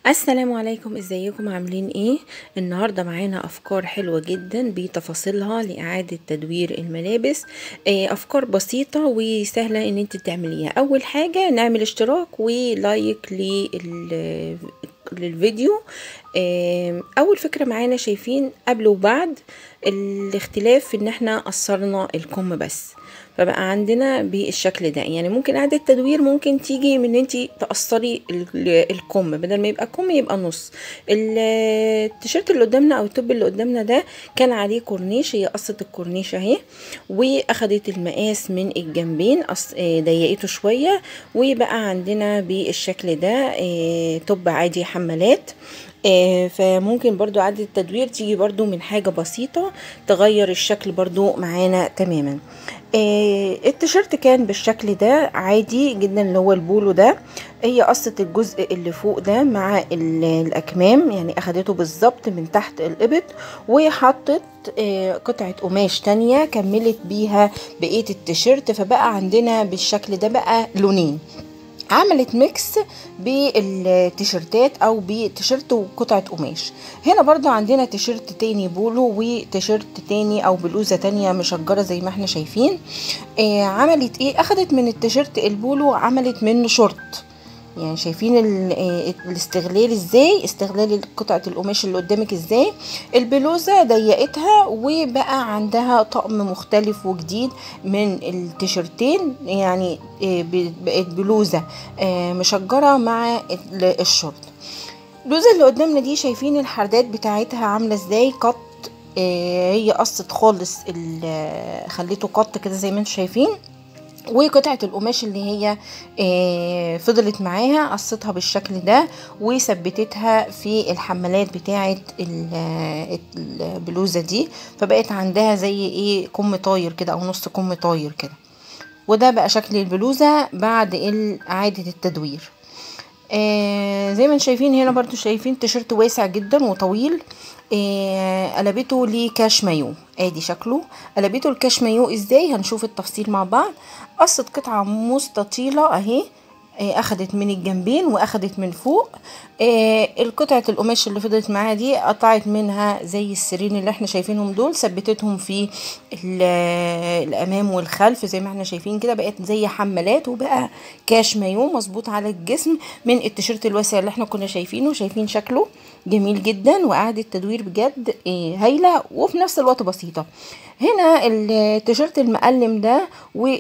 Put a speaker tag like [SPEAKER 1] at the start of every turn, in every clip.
[SPEAKER 1] السلام عليكم ازيكم عاملين ايه النهارده معانا افكار حلوه جدا بتفاصيلها لاعاده تدوير الملابس آه، افكار بسيطه وسهله ان انت تعمليها اول حاجه نعمل اشتراك ولايك لل للفيديو آه، اول فكره معانا شايفين قبل وبعد الاختلاف في ان احنا قصرنا الكم بس فبقى عندنا بالشكل ده يعني ممكن اعاده تدوير ممكن تيجي من ان انت تقصري ال- الكم بدل ما يبقى كم يبقى نص ال- التيشيرت اللي قدامنا او التوب اللي قدامنا ده كان عليه كورنيش هي قصه الكورنيش اهي واخدت المقاس من الجنبين قص- آه، ضيقته شويه وبقى عندنا بالشكل ده آه، توب عادي حمالات آه، فممكن برضو عادة التدوير تيجي برضو من حاجة بسيطة تغير الشكل برضو معانا تماما آه، التيشيرت كان بالشكل ده عادي جدا اللي هو البولو ده هي قصة الجزء اللي فوق ده مع ال- الأكمام يعني أخدته بالظبط من تحت الإبط وحطت آه، قطعة قماش تانية كملت بيها بقية التيشيرت فبقى عندنا بالشكل ده بقى لونين عملت ميكس بالتيشيرتات او بتيشيرت وقطعه قماش هنا برضو عندنا تيشيرت تاني بولو وتيشيرت تاني او بلوزه تانية مشجره زي ما احنا شايفين آه عملت ايه اخدت من التيشيرت البولو عملت منه شورت يعني شايفين ال- آه، الاستغلال ازاي استغلال قطعة القماش اللي قدامك ازاي البلوزة ضيقتها وبقى عندها طقم مختلف وجديد من التيشيرتين يعني آه، ب- بقت بلوزة آه، مشجرة مع ال- الشورت البلوزة اللي قدامنا دي شايفين الحردات بتاعتها عاملة ازاي قط آه، هي قصت خالص ال- خليته قط كده زي ما انتم شايفين وقطعة القماش اللي هي آه، فضلت معاها قصتها بالشكل ده وثبتتها في الحمالات بتاعة ال- آه، البلوزة دي فبقت عندها زي ايه كم طاير كده او نص كم طاير كده وده بقى شكل البلوزة بعد ال- اعادة التدوير آه زي ما انتم شايفين هنا برضو شايفين تيشيرت واسع جدا وطويل آه قلبته لكاش مايو ادي شكله قلبته الكاش مايو ازاي هنشوف التفصيل مع بعض قصت قطعة مستطيلة اهي آه، اخدت من الجنبين واخدت من فوق آه القطعة القماش اللي فضلت معاها دي قطعت منها زي السرين اللي احنا شايفينهم دول ثبتتهم في ال- الامام والخلف زي ما احنا شايفين كده بقت زي حمالات وبقى كاش مايو مظبوط على الجسم من التيشيرت الواسع اللي احنا كنا شايفينه شايفين شكله جميل جدا وإعادة تدوير بجد آه، هايلة وفي نفس الوقت بسيطة هنا التيشيرت المقلم ده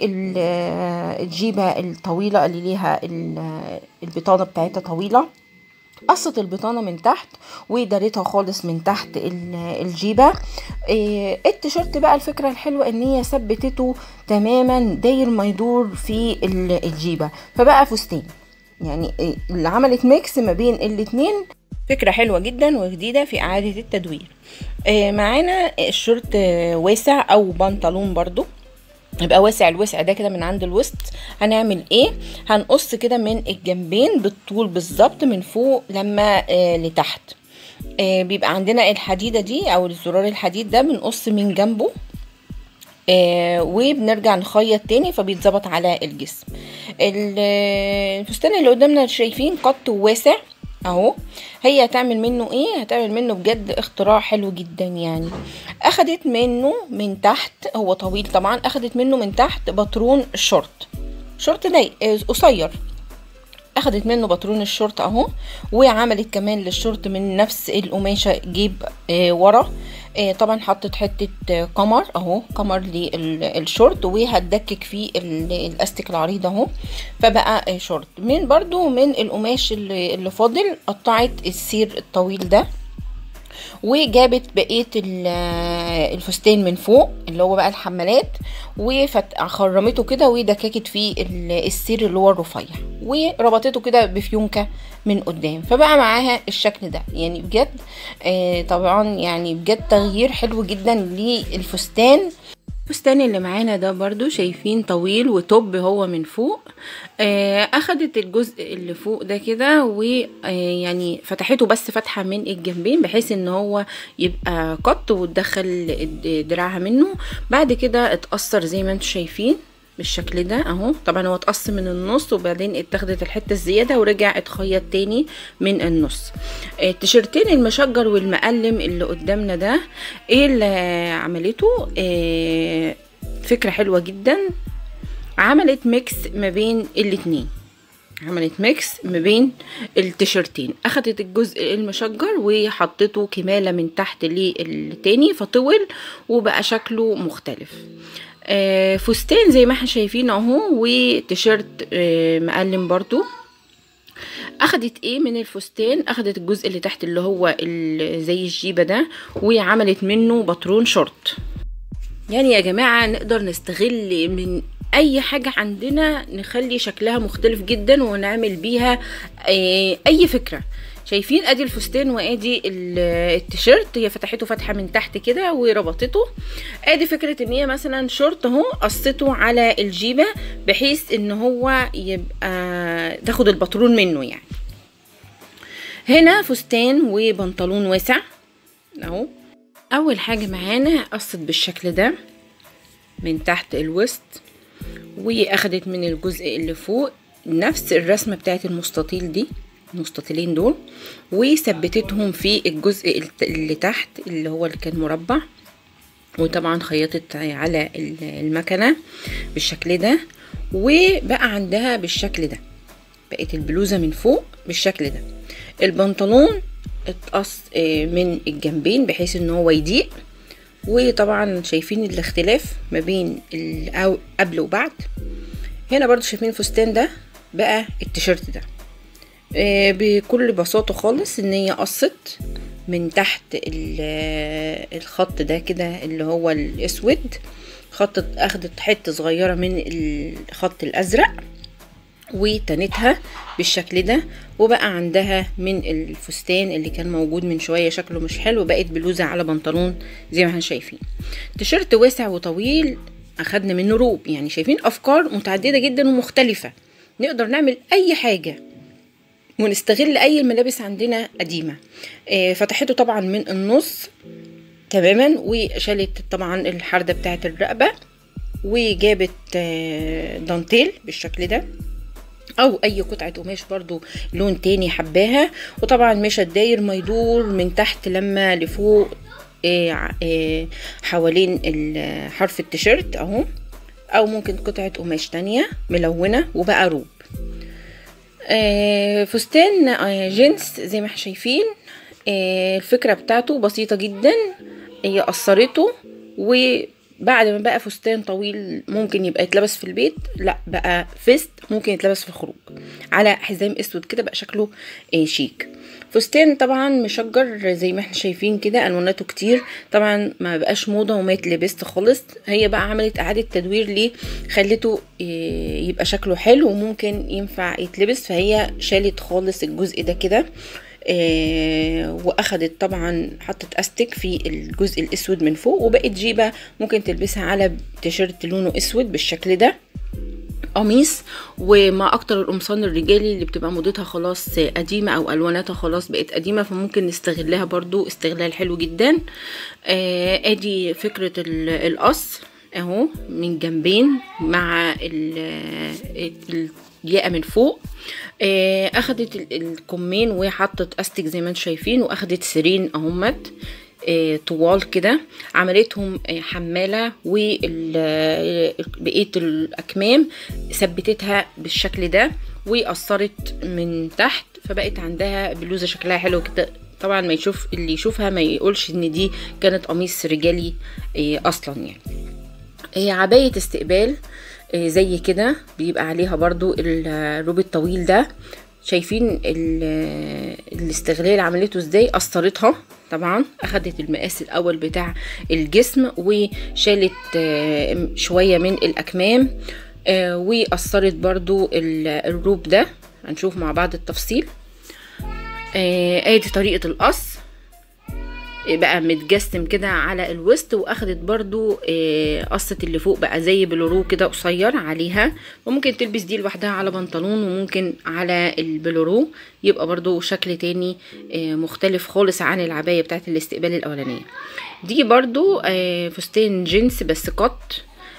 [SPEAKER 1] والجيبة الطويلة اللي ليها ال- البطانة بتاعتها طويلة قصت البطانة من تحت ودارتها خالص من تحت ال- الجيبة إيه، التيشيرت بقى الفكرة الحلوة ان هي ثبتته تماما داير ما يدور في ال- الجيبة فبقى فستان يعني إيه، اللي عملت ميكس ما بين الاتنين فكرة حلوة جدا وجديدة في إعادة التدوير آه، معانا الشورت آه، واسع أو بنطلون برضو يبقى واسع الوسع ده كده من عند الوسط هنعمل ايه هنقص كده من الجنبين بالطول بالظبط من فوق لما آه لتحت آه بيبقى عندنا الحديدة دي او الزرار الحديد ده بنقص من جنبه آه وبنرجع نخيط تاني فبيتظبط على الجسم ال- الفستان اللي قدامنا شايفين قط واسع اهو هي هتعمل منه ايه هتعمل منه بجد اختراع حلو جدا يعني اخدت منه من تحت هو طويل طبعا اخدت منه من تحت باترون الشورت شورت ضيق آه، قصير اخدت منه باترون الشورت اهو وعملت كمان للشورت من نفس القماشه جيب آه ورا آه طبعا حطت حته آه، قمر اهو قمر للشورت وهتدكك فيه ال- الاستيك العريض اهو فبقى آه شورت من برضو من القماش اللي, اللي فاضل قطعت السير الطويل ده وجابت بقيه ال- الفستان من فوق اللي هو بقى الحمالات وخرمته كده ودككت فيه ال- السير اللي هو الرفيع وربطته كده بفيونكه من قدام فبقى معاها الشكل ده يعني بجد آه طبعا يعني بجد تغيير حلو جدا للفستان الفستان اللي معانا ده برضو شايفين طويل وتوب هو من فوق آه اخدت الجزء اللي فوق ده كده ويعني فتحته بس فتحة من الجنبين بحيث ان هو يبقى قط وتدخل دراعها منه بعد كده اتأثر زي ما انتم شايفين بالشكل ده اهو طبعا هو اتقص من النص وبعدين اتاخدت الحته الزياده ورجع اتخيط تاني من النص التيشيرتين المشجر والمقلم اللي قدامنا ده ايه اللي عملته آه فكره حلوه جدا عملت ميكس ما بين الاتنين عملت ميكس ما بين التيشيرتين اخدت الجزء المشجر وحطته كمالة من تحت للتاني فطول وبقى شكله مختلف آه فستان زي ما احنا شايفين اهو وتيشيرت آه مقلم برضو اخدت ايه من الفستان اخدت الجزء اللي تحت اللي هو زي الجيبه ده وعملت منه باترون شورت يعني يا جماعه نقدر نستغل من اي حاجة عندنا نخلي شكلها مختلف جدا ونعمل بيها اي فكرة شايفين ادي الفستان وادي التيشيرت هي فتحته فتحه من تحت كده وربطته ادي فكره ان هي مثلا شورت اهو قصته على الجيبه بحيث ان هو يبقى تاخد الباترون منه يعني هنا فستان وبنطلون واسع اهو اول حاجه معانا قصت بالشكل ده من تحت الوسط واخدت من الجزء اللي فوق نفس الرسمه بتاعت المستطيل دي المستطيلين دول وثبتتهم في الجزء اللي تحت اللي هو اللي كان مربع وطبعا خيطت على المكنه بالشكل ده وبقى عندها بالشكل ده بقت البلوزه من فوق بالشكل ده البنطلون اتقص من الجنبين بحيث ان هو يضيق وطبعا شايفين الاختلاف ما بين قبل وبعد هنا برضو شايفين الفستان ده بقى التيشيرت ده آه بكل بساطة خالص ان هي قصت من تحت الخط ده كده اللي هو الاسود خط اخدت حتة صغيرة من الخط الازرق وتنتها بالشكل ده وبقى عندها من الفستان اللي كان موجود من شوية شكله مش حلو بقت بلوزة على بنطلون زي ما احنا شايفين تيشيرت واسع وطويل اخدنا منه روب يعني شايفين افكار متعددة جدا ومختلفة نقدر نعمل اي حاجة ونستغل اي الملابس عندنا قديمة آه فتحته طبعا من النص تماما وشالت طبعا الحردة بتاعت الرقبة وجابت آه دانتيل بالشكل ده او اي قطعه قماش برضو لون تاني حباها وطبعا مش الداير ما يدور من تحت لما لفوق إيه إيه حوالين حرف التيشيرت اهو او ممكن قطعه قماش تانية ملونه وبقى روب إيه فستان جينز زي ما احنا شايفين الفكره بتاعته بسيطه جدا هي قصرته و بعد ما بقى فستان طويل ممكن يبقى يتلبس في البيت لا بقى فيست ممكن يتلبس في الخروج على حزام اسود كده بقى شكله شيك فستان طبعا مشجر زي ما احنا شايفين كده الواناته كتير طبعا ما بقاش موضه وما يتلبست خالص هي بقى عملت اعاده تدوير ليه خلته يبقى شكله حلو وممكن ينفع يتلبس فهي شالت خالص الجزء ده كده آه واخدت طبعا حطت استك في الجزء الاسود من فوق وبقت جيبه ممكن تلبسها على تيشيرت لونه اسود بالشكل ده قميص ومع اكتر القمصان الرجالي اللي بتبقى موضتها خلاص قديمه او الواناتها خلاص بقت قديمه فممكن نستغلها برضو استغلال حلو جدا آه ادي فكره القص اهو من جنبين مع الياقه من فوق آه اخدت الكمين وحطت استك زي ما انتم شايفين واخدت سرين اهمت آه طوال كده عملتهم آه حمالة وبقية الأكمام ثبتتها بالشكل ده وقصرت من تحت فبقت عندها بلوزة شكلها حلو كده طبعا ما يشوف اللي يشوفها ما يقولش ان دي كانت قميص رجالي اصلا يعني هي عباية استقبال زي كده بيبقى عليها برضو الروب الطويل ده شايفين الاستغلال عملته ازاي قصرتها طبعا اخدت المقاس الاول بتاع الجسم وشالت شويه من الاكمام وقصرت برضو الروب ده هنشوف مع بعض التفصيل ادي طريقه القص بقى متجسم كده على الوسط واخدت برضو قصة اللي فوق بقى زي بلورو كده قصير عليها وممكن تلبس دي لوحدها على بنطلون وممكن على البلورو يبقى برضو شكل تاني مختلف خالص عن العباية بتاعت الاستقبال الاولانية دي برضو فستان جينز بس قط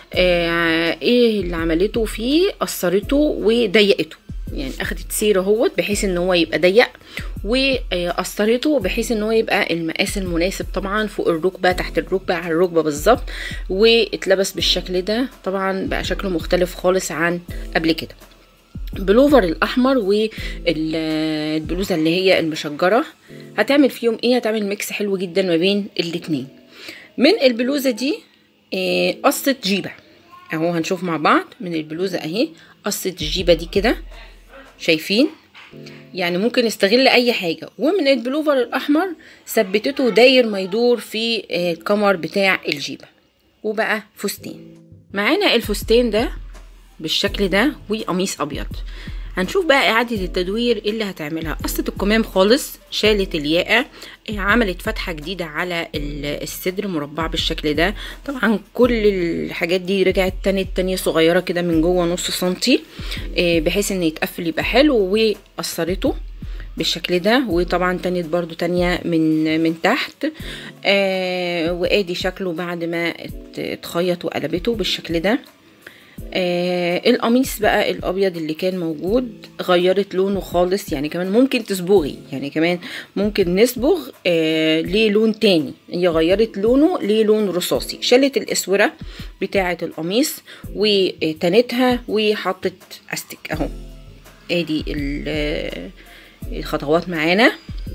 [SPEAKER 1] آه ايه اللي عملته فيه قصرته وضيقته يعني اخدت سير اهوت بحيث ان هو يبقى ضيق وقصرته بحيث ان هو يبقى المقاس المناسب طبعا فوق الركبه تحت الركبه على الركبه بالظبط واتلبس بالشكل ده طبعا بقى شكله مختلف خالص عن قبل كده بلوفر الاحمر والبلوزه اللي هي المشجره هتعمل فيهم ايه هتعمل ميكس حلو جدا ما بين الاتنين من البلوزه دي آه، قصه جيبه اهو هنشوف مع بعض من البلوزه اهي قصه الجيبه دي كده شايفين يعني ممكن نستغل اي حاجه ومن البلوفر الاحمر ثبتته داير ما يدور في آه، الكمر بتاع الجيبه وبقى فستان معانا الفستان ده بالشكل ده وقميص ابيض هنشوف بقى اعاده التدوير إيه اللي هتعملها قصت الكمام خالص شالت الياقه إيه، عملت فتحه جديده على ال- الصدر مربع بالشكل ده طبعا كل الحاجات دي رجعت تاني تانية صغيره كده من جوه نص سنتي إيه، بحيث ان يتقفل يبقى حلو وقصرته بالشكل ده وطبعا تانيت برضو تانية من من تحت آه وادي شكله بعد ما ات- اتخيط وقلبته بالشكل ده آه القميص بقى الابيض اللي كان موجود غيرت لونه خالص يعني كمان ممكن تصبغي يعني كمان ممكن نصبغ آه للون تاني هي غيرت لونه للون رصاصي شالت الاسوره بتاعه القميص وتنتها وحطت استك اهو ادي ال- الخطوات معانا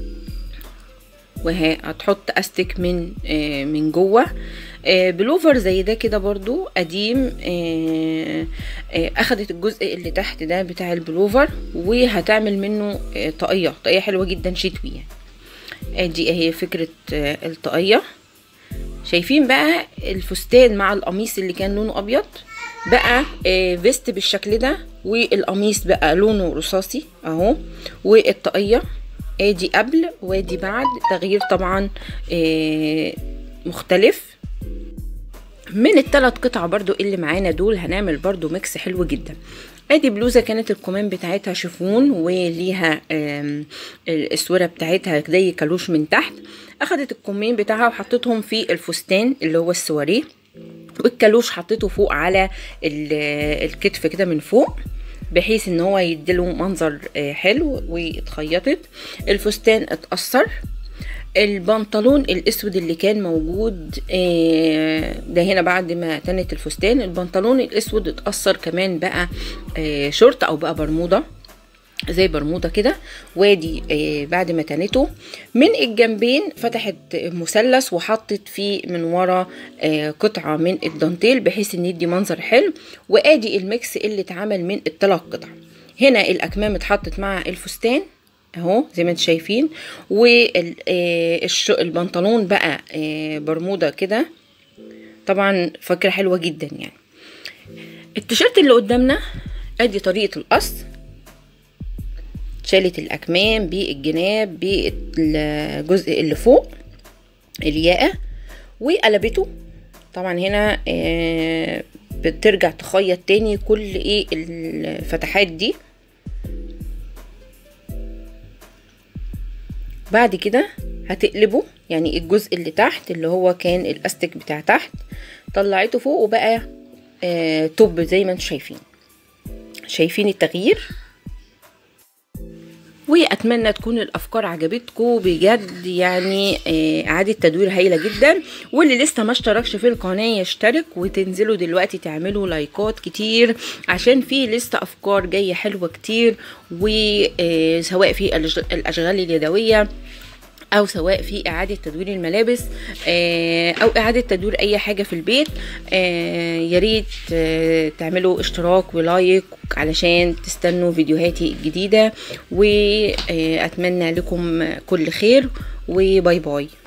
[SPEAKER 1] وهتحط استك من آه، من جوه آه، بلوفر زي ده كده برضو قديم آه، آه، اخدت الجزء اللي تحت ده بتاع البلوفر وهتعمل منه آه، طاقيه طاقيه حلوه جدا شتوي يعني ادي اهي فكره آه، الطاقيه شايفين بقى الفستان مع القميص اللي كان لونه ابيض بقى آه، فيست بالشكل ده والقميص بقى لونه رصاصي اهو والطاقيه ادي قبل وادي بعد تغيير طبعا آه، مختلف من الثلاث قطع برضو اللي معانا دول هنعمل برضو ميكس حلو جدا ادي بلوزه كانت الكمام بتاعتها شيفون وليها آم، الاسوره بتاعتها زي كالوش من تحت اخدت الكمين بتاعها وحطيتهم في الفستان اللي هو السواريه والكالوش حطيته فوق على ال- الكتف كده من فوق بحيث ان هو يديله منظر آه، حلو واتخيطت الفستان اتأثر البنطلون الاسود اللي كان موجود آه، ده هنا بعد ما تنت الفستان البنطلون الاسود اتأثر كمان بقى آه، شورت او بقى برموده زي برموده كده وادي آه، بعد ما تنته من الجنبين فتحت مثلث وحطت فيه من ورا آه، قطعه من الدانتيل بحيث ان يدي منظر حلو وادي الميكس اللي اتعمل من الثلاث قطع هنا الاكمام اتحطت مع الفستان اهو زي ما انتم شايفين والبنطلون بقى آه، برموده كده طبعا فكره حلوه جدا يعني التيشيرت اللي قدامنا ادي طريقه القص شالت الاكمام بالجناب بالجزء اللي فوق الياقه وقلبته طبعا هنا آه، بترجع تخيط تاني كل ايه الفتحات دي بعد كده هتقلبه يعني الجزء اللي تحت اللي هو كان الاستك بتاع تحت طلعته فوق وبقى آه توب زي ما انتم شايفين شايفين التغيير واتمنى تكون الافكار عجبتكم بجد يعني آه، اعاده تدوير هايله جدا واللي لسه ما اشتركش في القناه يشترك وتنزلوا دلوقتي تعملوا لايكات كتير عشان في لسه افكار جايه حلوه كتير وسواء في الأش- الاشغال اليدويه او سواء في اعاده تدوير الملابس آه، او اعاده تدوير اي حاجه في البيت آه، يا ريت آه، تعملوا اشتراك ولايك علشان تستنوا فيديوهاتي الجديده واتمنى لكم كل خير وباي باي